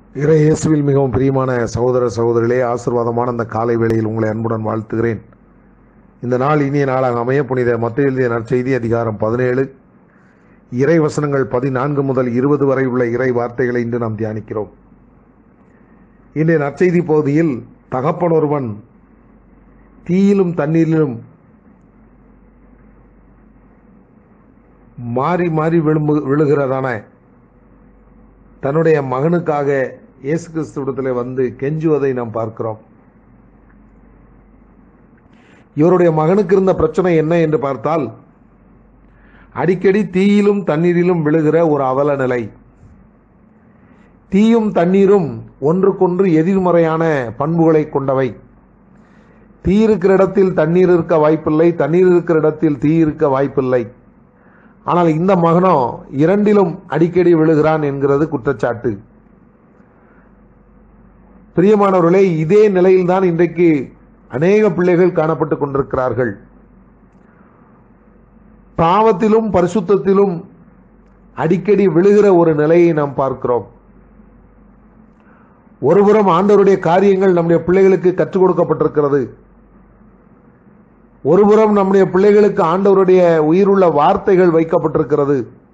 இறை இயேசுவில் மிகவும் பிரியமான சகோதர சகோதரிகளே ஆசீர்வாதமான அந்த காலை வேளையில் உங்களை அன்புடன் வாழ்த்துகிறேன் இந்த நாள் இனிய நாளாக அமைய புனித மத்திய எழுதிய நற்செய்தி அதிகாரம் பதினேழு இறை வசனங்கள் பதினான்கு முதல் இருபது வரை உள்ள இறை வார்த்தைகளை இன்று நாம் தியானிக்கிறோம் இன்றைய நற்செய்தி பகுதியில் தகப்பன் ஒருவன் தீயிலும் தண்ணீரிலும் மாறி மாறி விழும்பு விழுகிறதான தன்னுடைய மகனுக்காக இயேசு கிறிஸ்துவிடத்தில் வந்து கெஞ்சுவதை நாம் பார்க்கிறோம் இவருடைய மகனுக்கு இருந்த பிரச்சனை என்ன என்று பார்த்தால் அடிக்கடி தீயிலும் தண்ணீரிலும் விழுகிற ஒரு அவல நிலை தீயும் தண்ணீரும் ஒன்றுக்கொன்று எதிர்மறையான பண்புகளை கொண்டவை தீ இருக்கிற இடத்தில் தண்ணீர் இருக்க வாய்ப்பில்லை தண்ணீர் இருக்கிற இடத்தில் தீ இருக்க வாய்ப்பில்லை ஆனால் இந்த மகனோ இரண்டிலும் அடிக்கடி விழுகிறான் என்கிறது குற்றச்சாட்டு பிரியமானவர்களே இதே நிலையில்தான் இன்றைக்கு அநேக பிள்ளைகள் காணப்பட்டுக் கொண்டிருக்கிறார்கள் பாவத்திலும் பரிசுத்தத்திலும் அடிக்கடி விழுகிற ஒரு நிலையை நாம் பார்க்கிறோம் ஒருபுறம் ஆண்டவருடைய காரியங்கள் நம்முடைய பிள்ளைகளுக்கு கற்றுக் கொடுக்கப்பட்டிருக்கிறது ஒருபுறம் நம்முடைய பிள்ளைகளுக்கு ஆண்டவருடைய உயிருள்ள வார்த்தைகள் வைக்கப்பட்டிருக்கிறது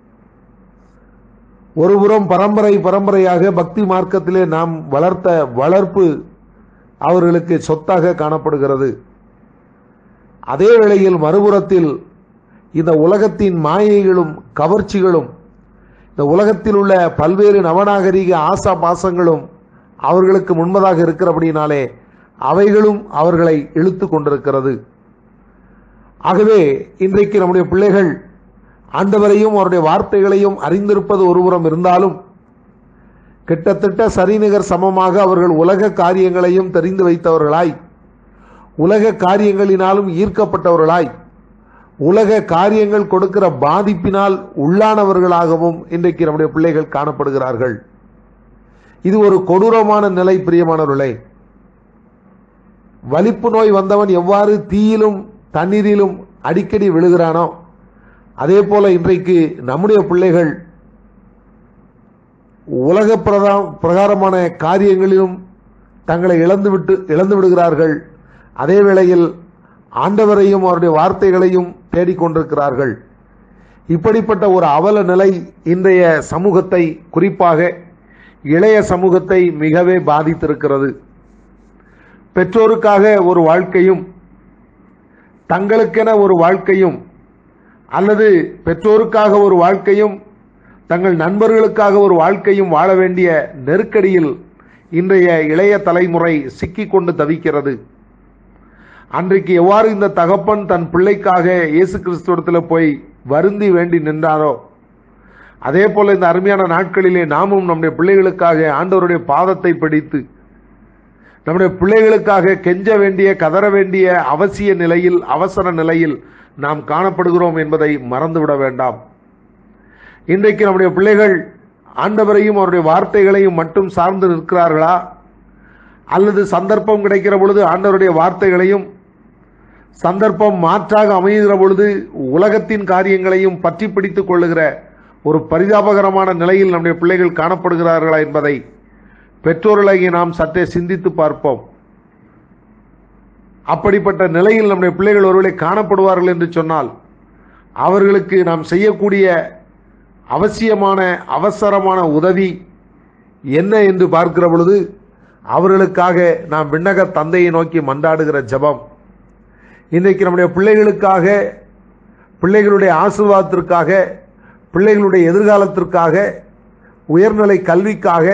ஒருபுறம் பரம்பரை பரம்பரையாக பக்தி மார்க்கத்திலே நாம் வளர்த்த வளர்ப்பு அவர்களுக்கு சொத்தாக காணப்படுகிறது அதே வேளையில் மறுபுறத்தில் இந்த உலகத்தின் மாயைகளும் கவர்ச்சிகளும் இந்த உலகத்தில் உள்ள பல்வேறு நவநாகரிக ஆசா பாசங்களும் அவர்களுக்கு முன்பதாக இருக்கிறபடினாலே அவைகளும் அவர்களை இழுத்து கொண்டிருக்கிறது ஆகவே இன்றைக்கு நம்முடைய பிள்ளைகள் ஆண்டவரையும் அவருடைய வார்த்தைகளையும் அறிந்திருப்பது ஒருபுறம் இருந்தாலும் கிட்டத்தட்ட சரிநிகர் சமமாக அவர்கள் உலக காரியங்களையும் தெரிந்து வைத்தவர்களாய் உலக காரியங்களினாலும் ஈர்க்கப்பட்டவர்களாய் உலக காரியங்கள் கொடுக்கிற பாதிப்பினால் உள்ளானவர்களாகவும் இன்றைக்கு நம்முடைய பிள்ளைகள் காணப்படுகிறார்கள் இது ஒரு கொடூரமான நிலை பிரியமானவர்களே வலிப்பு நோய் வந்தவன் எவ்வாறு தீயிலும் தண்ணீரிலும் அடிக்கடி விழுகிறானோ அதே போல இன்றைக்கு நம்முடைய பிள்ளைகள் உலக பிரதா பிரகாரமான காரியங்களிலும் தங்களை இழந்துவிட்டு இழந்து விடுகிறார்கள் அதே வேளையில் ஆண்டவரையும் அவருடைய வார்த்தைகளையும் தேடிக்கொண்டிருக்கிறார்கள் இப்படிப்பட்ட ஒரு அவல நிலை இன்றைய சமூகத்தை குறிப்பாக இளைய சமூகத்தை மிகவே பாதித்திருக்கிறது பெற்றோருக்காக ஒரு வாழ்க்கையும் தங்களுக்கென ஒரு வாழ்க்கையும் அல்லது பெற்றோருக்காக ஒரு வாழ்க்கையும் தங்கள் நண்பர்களுக்காக ஒரு வாழ்க்கையும் வாழ வேண்டிய நெருக்கடியில் இன்றைய இளைய தலைமுறை சிக்கிக்கொண்டு தவிக்கிறது அன்றைக்கு எவ்வாறு இந்த தகப்பன் தன் பிள்ளைக்காக இயேசு கிறிஸ்துவத்தில் போய் வருந்தி வேண்டி நின்றாரோ அதே போல இந்த அருமையான நாட்களிலே நாமும் நம்முடைய பிள்ளைகளுக்காக ஆண்டவருடைய பாதத்தை பிடித்து நம்முடைய பிள்ளைகளுக்காக கெஞ்ச வேண்டிய கதற வேண்டிய அவசிய நிலையில் அவசர நிலையில் நாம் காணப்படுகிறோம் என்பதை மறந்துவிட வேண்டாம் இன்றைக்கு நம்முடைய பிள்ளைகள் ஆண்டவரையும் அவருடைய வார்த்தைகளையும் மட்டும் சார்ந்து நிற்கிறார்களா அல்லது சந்தர்ப்பம் கிடைக்கிற பொழுது ஆண்டவருடைய வார்த்தைகளையும் சந்தர்ப்பம் மாற்றாக அமைகிற பொழுது உலகத்தின் காரியங்களையும் பற்றி பிடித்துக் கொள்ளுகிற ஒரு பரிதாபகரமான நிலையில் நம்முடைய பிள்ளைகள் காணப்படுகிறார்களா என்பதை பெற்றோர்களாகி நாம் சற்றே சிந்தித்து பார்ப்போம் அப்படிப்பட்ட நிலையில் நம்முடைய பிள்ளைகள் ஒருவேளை காணப்படுவார்கள் என்று சொன்னால் அவர்களுக்கு நாம் செய்யக்கூடிய அவசியமான அவசரமான உதவி என்ன என்று பார்க்கிற பொழுது அவர்களுக்காக நாம் விண்ணக தந்தையை நோக்கி மன்றாடுகிற ஜபம் இன்றைக்கு நம்முடைய பிள்ளைகளுக்காக பிள்ளைகளுடைய ஆசீர்வாதத்திற்காக பிள்ளைகளுடைய எதிர்காலத்திற்காக உயர்நிலை கல்விக்காக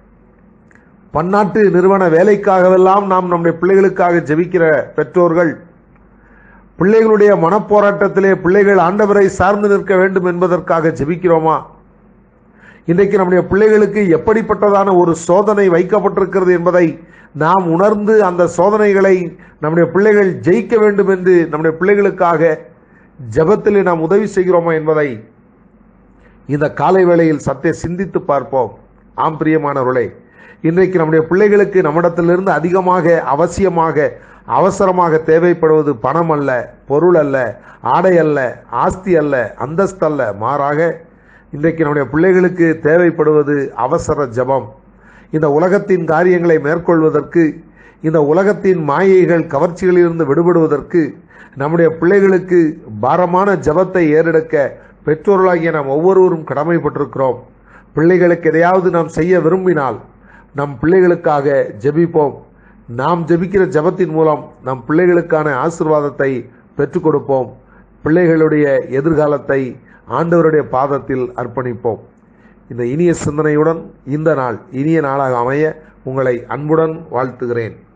பன்னாட்டு நிறுவன வேலைக்காகவெல்லாம் நாம் நம்முடைய பிள்ளைகளுக்காக ஜெபிக்கிற பெற்றோர்கள் பிள்ளைகளுடைய மனப்போராட்டத்திலே பிள்ளைகள் ஆண்டவரை சார்ந்து நிற்க வேண்டும் என்பதற்காக ஜெபிக்கிறோமா இன்றைக்கு நம்முடைய பிள்ளைகளுக்கு எப்படிப்பட்டதான ஒரு சோதனை வைக்கப்பட்டிருக்கிறது என்பதை நாம் உணர்ந்து அந்த சோதனைகளை நம்முடைய பிள்ளைகள் ஜெயிக்க வேண்டும் என்று நம்முடைய பிள்ளைகளுக்காக ஜபத்திலே நாம் உதவி செய்கிறோமா என்பதை இந்த காலை வேளையில் சற்றே சிந்தித்து பார்ப்போம் ஆம் பிரியமானவர்களே இன்றைக்கு நம்முடைய பிள்ளைகளுக்கு நம்மிடத்திலிருந்து அதிகமாக அவசியமாக அவசரமாக தேவைப்படுவது பணம் அல்ல பொருள் அல்ல ஆடை அல்ல ஆஸ்தி அல்ல அந்தஸ்து அல்ல மாறாக இன்றைக்கு நம்முடைய பிள்ளைகளுக்கு தேவைப்படுவது அவசர ஜபம் இந்த உலகத்தின் காரியங்களை மேற்கொள்வதற்கு இந்த உலகத்தின் மாயைகள் கவர்ச்சிகளிலிருந்து விடுபடுவதற்கு நம்முடைய பிள்ளைகளுக்கு பாரமான ஜபத்தை ஏறெடுக்க பெற்றோர்களாகிய நாம் ஒவ்வொருவரும் கடமைப்பட்டிருக்கிறோம் பிள்ளைகளுக்கு எதையாவது நாம் செய்ய விரும்பினால் நம் பிள்ளைகளுக்காக ஜெபிப்போம் நாம் ஜெபிக்கிற ஜபத்தின் மூலம் நம் பிள்ளைகளுக்கான ஆசிர்வாதத்தை பெற்றுக் கொடுப்போம் பிள்ளைகளுடைய எதிர்காலத்தை ஆண்டவருடைய பாதத்தில் அர்ப்பணிப்போம் இந்த இனிய சிந்தனையுடன் இந்த நாள் இனிய நாளாக அமைய உங்களை அன்புடன் வாழ்த்துகிறேன்